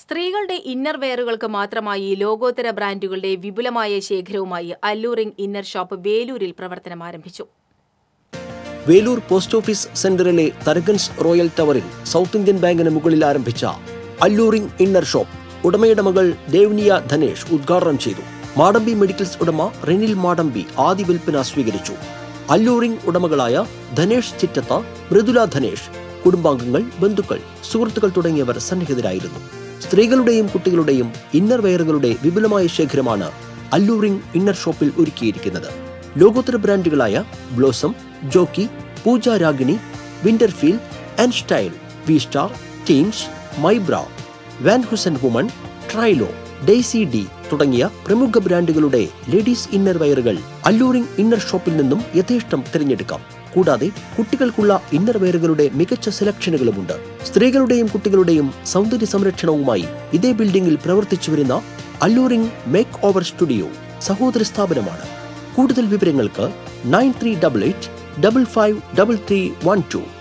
സ്ത്രീകളുടെ ഇന്നർ വെയറുകൾക്ക് മാത്രമായി ലോകോത്തര ബ്രാൻഡുകളുടെ വിപുലമായ ശേഖരവുമായി അല്ലൂറിംഗ് ഇന്നർ ഷോപ്പ് വേലൂരിൽ പ്രവർത്തനം ആരംഭിച്ചു വേലൂർ പോസ്റ്റ് ഓഫീസ് സെന്ററിലെ തരകൻസ് റോയൽ ടവറിൽ സൗത്ത് ഇന്ത്യൻ ബാങ്കിന് മുകളിൽ ആരംഭിച്ച അല്ലൂറിംഗ് ഇന്നർ ഷോപ്പ് ഉടമയുടെ മകൾ ദേവ്നിയ ധനേഷ് ഉദ്ഘാടനം ചെയ്തു മാടമ്പി മെഡിക്കൽസ് ഉടമ റിനിൽ മാടമ്പി ആദ്യ വിൽപ്പന സ്വീകരിച്ചു അല്ലൂറിംഗ് ഉടമകളായ ധനേഷ് ചിറ്റത്ത മൃദുല ധനേഷ് കുടുംബാംഗങ്ങൾ ബന്ധുക്കൾ സുഹൃത്തുക്കൾ തുടങ്ങിയവർ സന്നിഹിതരായിരുന്നു സ്ത്രീകളുടെയും കുട്ടികളുടെയും ഇന്നർ വെയറുകളുടെ വിപുലമായ ശേഖരമാണ് അല്ലൂറിംഗ് ഇന്നർ ഷോപ്പിൽ ഒരുക്കിയിരിക്കുന്നത് ലോകോത്തര ബ്രാൻഡുകളായ ബ്ലോസം ജോക്കി പൂജ രാഗിണി വിന്റർഫീൽ ആൻഡ് സ്റ്റൈൽ വി സ്റ്റാർ ടീംസ് മൈബ്ര വാൻ ഹുസൻ വുമൺ ട്രൈലോ ഡെയ്സി ഡി തുടങ്ങിയ പ്രമുഖ ബ്രാൻഡുകളുടെ ലേഡീസ് ഇന്നർ വെയറുകൾ അല്ലൂറിംഗ് ഇന്നർ ഷോപ്പിൽ നിന്നും യഥേഷ്ടം തിരഞ്ഞെടുക്കാം കൂടാതെ കുട്ടികൾക്കുള്ള ഇന്നർ വെയറുകളുടെ മികച്ച സെലക്ഷനുകളുമുണ്ട് സ്ത്രീകളുടെയും കുട്ടികളുടെയും സൗന്ദര്യ സംരക്ഷണവുമായി ഇതേ ബിൽഡിംഗിൽ പ്രവർത്തിച്ചു വരുന്ന അല്ലൂറിംഗ് മേക്ക് ഓവർ സ്റ്റുഡിയോ സഹോദര സ്ഥാപനമാണ് കൂടുതൽ വിവരങ്ങൾക്ക് nine three double eight double five double three one to